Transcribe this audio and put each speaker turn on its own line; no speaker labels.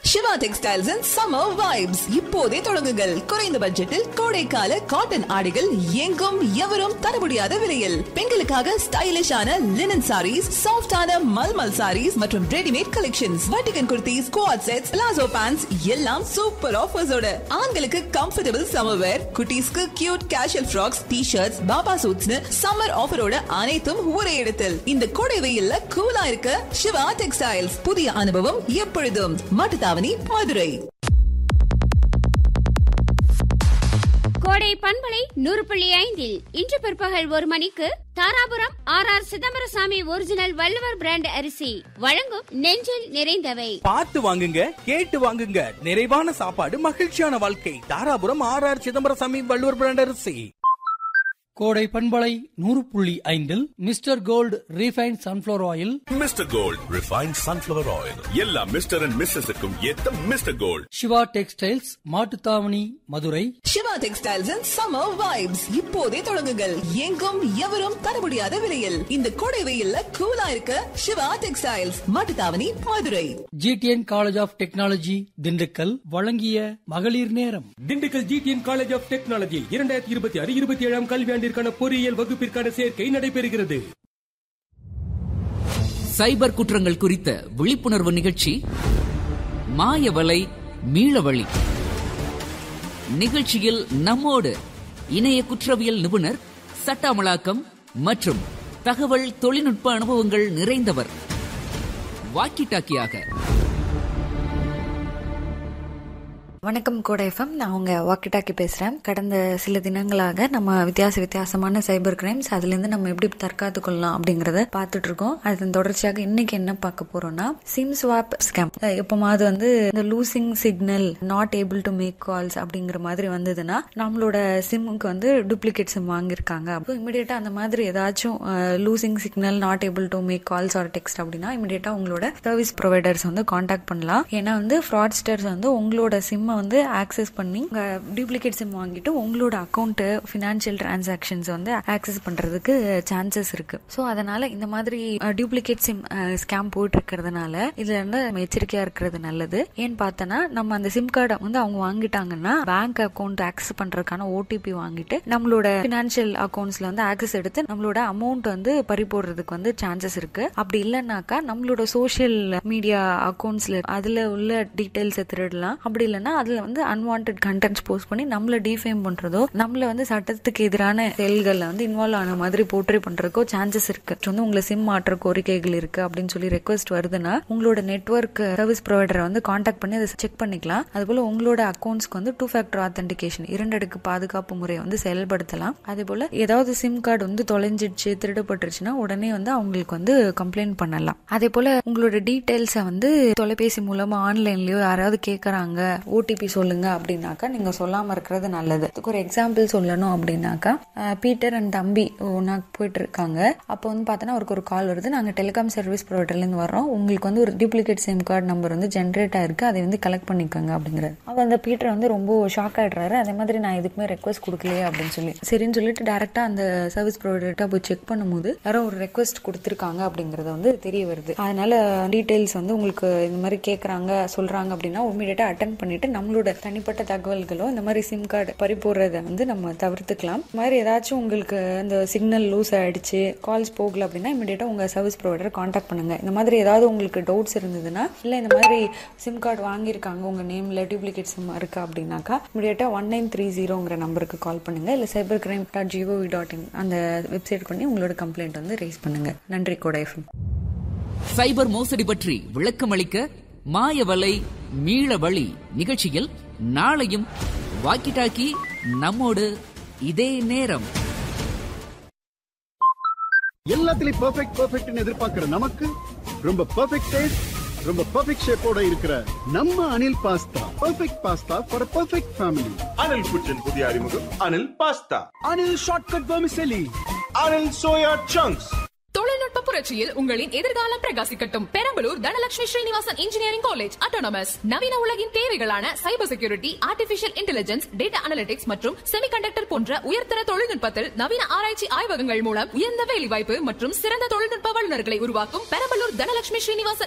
Siva textiles and summer vibes இப்போதே தொடங்குங்கள் குறைந்த பட்ஜெட்டில் கோடைக்கால காட்டன் ஆடைகள் எங்கும் எவரும் தர முடியாத விலையில் பெண்களுக்காக ஸ்டைலிஷான லினன் சாரீஸ் சாஃப்டான மல்மல் சாரீஸ் மற்றும் ரெடிமேட் கலெக்ஷன்ஸ் வட்டிகன் kurtis coord sets palazzo pants எல்லாம் சூப்பர் ஆஃபர்ஸோட ஆண்களுக்கு கம்ஃபர்டபுள் சம்மர் வேர் குட்டீஸ்க்கு cute casual frocks T shirts baba சூட்ஸ்னு சம்மர் ஆஃபரோட அனைத்தும் ஒரே இடத்தில் இந்த கோடை வெயில்ல கூலா இருக்க சிவா டெக்ஸ்டைல்ஸ் புதிய அனுபவம் எப்பொழுதும் மாட்டுத்தாவணி மதுரை
கோடை பண்பலை நூறு புள்ளி ஐந்தில் இன்று பிற்பகல் ஒரு மணிக்கு Dharapuram R R Chidambarasamy original Valluvar brand அரிசி வழங்கும் நெஞ்சில் நிறைந்தவை
பார்த்து வாங்குங்க கேட்டு வாங்குங்க நிறைவான சாப்பாடு மகிழ்ச்சியான வாழ்க்கை Dharapuram R R Chidambarasamy Valluvar brand அரிசி
கோடை பண்பலை நூறு புள்ளி ஐந்தில் mister gold refine sunflower oil
mister gold refined sunflower oil எல்லா மிஸ்டர் அண்ட் மிஸ்ஸஸுக்கும் ஏத்த mister gold
Siva textiles Mattuthavani Madurai
Siva textiles and summer vibes இப்போதே தொடங்குங்கள் எங்கும் எவரும் தர முடியாத விலையில் இந்த கோடை வெயில்ல கூலா இருக்க Siva textiles Mattuthavani Madurai
GTN college of technology Dindigul வழங்கிய மகளிர் நேரம்
Dindigul GTN college of technology இரண்டாயிரத்தி இருபத்தி ஆறு இருபத்தி ஏழாம் கல்வியாண்டிற்கான பொறியியல் வகுப்பிற்கான சேர்க்கை நடைபெறுகிறது
சைபர் குற்றங்கள் குறித்த விழிப்புணர்வு நிகழ்ச்சி மாயவலை மீளவழி நிகழ்ச்சியில் நம்மோடு இணைய குற்றவியல் நிபுணர் சட்ட அமலாக்கம் மற்றும் தகவல் தொழில்நுட்ப அனுபவங்கள் நிறைந்தவர் வாக்கி டாக்கியாக
வணக்கம் கோடை எஃப்எம் நான் உங்க வாக்கி டாக்கி பேசுறேன் கடந்த சில தினங்களாக நம்ம வித்தியாச வித்தியாசமான சைபர் கிரைம்ஸ் அதுல இருந்து நம்ம எப்படி தற்காத்து கொள்ளலாம் அப்படிங்கறத பார்த்துட்டு இருக்கோம் அதன் தொடர்ச்சியாக இன்னைக்கு என்ன பார்க்க போறோம்னா சிம் ஸ்வாப் ஸ்கேம் எப்பமாவது வந்து இந்த losing signal not able to make calls அப்படிங்கிற மாதிரி வந்ததுன்னா நம்மளோட சிம்முக்கு வந்து டூப்ளிகேட் சிம் வாங்கியிருக்காங்க அப்போ இமிடியேட்டா அந்த மாதிரி ஏதாச்சும் losing signal not able to make calls or text அப்படின்னா இமிடியேட்டா உங்களோட சர்வீஸ் ப்ரொவைடர்ஸ் வந்து காண்டாக்ட் பண்ணலாம் ஏன்னா வந்து ஃப்ராட்ஸ்டர்ஸ் வந்து உங்களோட சிம்மை வந்து ஆக்சஸ் பண்ணி டூப்ளிகேட் சிம் வாங்கிட்டு உங்களோட அக்கௌண்ட் ஃபினான்ஷியல் டிரான்சாக்ஷன்ஸ் வந்து ஆக்சஸ் பண்றதுக்கு சான்சஸ் இருக்கு ஸோ அதனால இந்த மாதிரி டூப்ளிகேட் சிம் ஸ்கேம் போயிட்டு இருக்கிறதுனால இதுல இருந்து நம்ம எச்சரிக்கையா இருக்கிறது நல்லது ஏன்னு பார்த்தோன்னா நம்ம அந்த சிம் கார்டை வந்து அவங்க வாங்கிட்டாங்கன்னா பேங்க் அக்கௌண்ட் ஆக்சஸ் பண்றதுக்கான ஓடிபி வாங்கிட்டு நம்மளோட ஃபினான்ஷியல் அக்கௌண்ட்ஸ்ல வந்து ஆக்சஸ் எடுத்து நம்மளோட அமௌண்ட் வந்து பறி போடுறதுக்கு வந்து சான்சஸ் இருக்கு அப்படி இல்லைன்னாக்கா நம்மளோட சோஷியல் மீடியா அக்கௌண்ட்ஸ்ல அதுல உள்ள டீடைல்ஸை திருடலாம் அப்படி இல்லைன்னா அதுல வந்து அன்வான்ட் கண்டென்ட்ஸ் போஸ்ட் பண்ணி நம்மள டிஃபேம் பண்றதோ நம்மள வந்து சட்டத்துக்கு எதிரான செயல்கள்ல வந்து இன்வால்வ் ஆன மாதிரி போர்ட்ரே பண்றதுக்கோ சான்சஸ் இருக்கு வந்து உங்களை சிம் மாற்ற கோரிக்கைகள் இருக்கு அப்படின்னு சொல்லி ரெக்வஸ்ட் வருதுன்னா உங்களோட நெட்ஒர்க் சர்வீஸ் ப்ரொவைடரை வந்து காண்டாக்ட் பண்ணி அதை செக் பண்ணிக்கலாம் அதுபோல உங்களோட அக்கௌண்ட்ஸ்க்கு வந்து டூ ஃபேக்டர் ஆத்தென்டிகேஷன் இரண்டடுக்கு பாதுகாப்பு முறையை வந்து செயல்படுத்தலாம் அதே போல ஏதாவது சிம் கார்டு வந்து தொலைஞ்சிடுச்சு திருடப்பட்டுருச்சுன்னா உடனே வந்து அவங்களுக்கு வந்து கம்ப்ளைண்ட் பண்ணலாம் அதே போல உங்களோட டீடைல்ஸை வந்து தொலைபேசி மூலமா ஆன்லைன்லயோ யாராவது கேட்கறாங்க ஓடிபி சொல்லுங்க அப்படின்னாக்கா நீங்க சொல்லாம இருக்கிறது நல்லது இதுக்கு ஒரு எக்ஸாம்பிள் சொல்லணும் அப்படின்னாக்கா பீட்டர் அண்ட் தம்பி ஒன்னா போயிட்டு இருக்காங்க அப்போ வந்து பார்த்தோன்னா அவருக்கு ஒரு கால் வருது நாங்கள் டெலிகாம் சர்வீஸ் ப்ரொவைடர்ல இருந்து வர்றோம் உங்களுக்கு வந்து ஒரு டூப்ளிகேட் சிம் கார்டு நம்பர் வந்து ஜென்ரேட் ஆயிருக்கு அதை வந்து கலெக்ட் பண்ணிக்கோங்க அப்படிங்கிறாரு அவர் அந்த பீட்டர் வந்து ரொம்ப ஷாக் ஆயிடுறாரு அதே மாதிரி நான் எதுக்குமே ரெக்வஸ்ட் கொடுக்கலையே அப்படின்னு சொல்லி சரின்னு சொல்லிட்டு டேரக்டா அந்த சர்வீஸ் ப்ரொவைடர்கிட்ட போய் செக் பண்ணும்போது யாரோ ஒரு ரெக்வஸ்ட் கொடுத்துருக்காங்க அப்படிங்கறது வந்து தெரிய வருது அதனால டீடைல்ஸ் வந்து உங்களுக்கு இந்த மாதிரி கேட்கறாங்க சொல்றாங்க அப்படின்னா இமீடியட்டா அட்டன் பண்ணிட்டு நம்மளோட தனிப்பட்ட தகவல்களோ இந்த மாதிரி சிம் கார்டு பறி போடுறத வந்து நம்ம தவிர்த்துக்கலாம் இந்த மாதிரி ஏதாச்சும் உங்களுக்கு அந்த சிக்னல் லூஸ் ஆயிடுச்சு கால்ஸ் போகல அப்படின்னா இமீடியட்டா உங்க சர்வீஸ் ப்ரொவைடரை காண்டாக்ட் பண்ணுங்க இந்த மாதிரி ஏதாவது உங்களுக்கு டவுட்ஸ் இருந்ததுன்னா இல்ல இந்த மாதிரி சிம் கார்டு வாங்கியிருக்காங்க உங்க நேம்ல டூப்ளிகேட் சிம் இருக்கா அப்படின்னாக்கா இமீடியட்டா ஒன் நைன் த்ரீ ஜீரோங்கிற நம்பருக்கு கால் பண்ணுங்க இல்ல cyber crime dot gov dot in அந்த வெப்சைட் பண்ணி உங்களோட கம்ப்ளைண்ட் வந்து ரைஸ் பண்ணுங்க நன்றி கூட எஃப்எம்
சைபர் மோசடி பற்றி விளக்கமளிக்க மாயவலை மீள வழி நிகழ்ச்சியில் நாளையும் வாக்கி டாக்கி நம்மோடு இதே நேரம்
எல்லாத்துலயும் பெர்ஃபெக்ட் பெர்ஃபெக்ட்னு எதிர்பார்க்கிற நமக்கு ரொம்ப பெர்ஃபெக்ட் டேஸ்ட் ரொம்ப பெர்ஃபெக்ட் ஷேப்போட இருக்கிற நம்ம Anil pasta perfect pasta for perfect family
Anil குச்சின் புதிய அறிமுகம் Anil pasta
Anil shortcut vermicelli
Anil soya chunks
தொழில்நுட்ப புரட்சியில் உங்களின் எதிர்காலம் பிரகாசிக்கட்டும் Perambalur Dhanalakshmi Srinivasan engineering college autonomous நவீன உலகின் தேவைகளான cyber security artificial intelligence data analytics மற்றும் செமிகண்டக்டர் போன்ற உயர்தர தொழில்நுட்பத்தில் நவீன ஆராய்ச்சி ஆய்வகங்கள் மூலம் உயர்ந்த வேலைவாய்ப்பு மற்றும் சிறந்த தொழில்நுட்ப வல்லுநர்களை உருவாக்கும் பெரம்பலூர் தனலட்சுமி ஸ்ரீனிவாசன்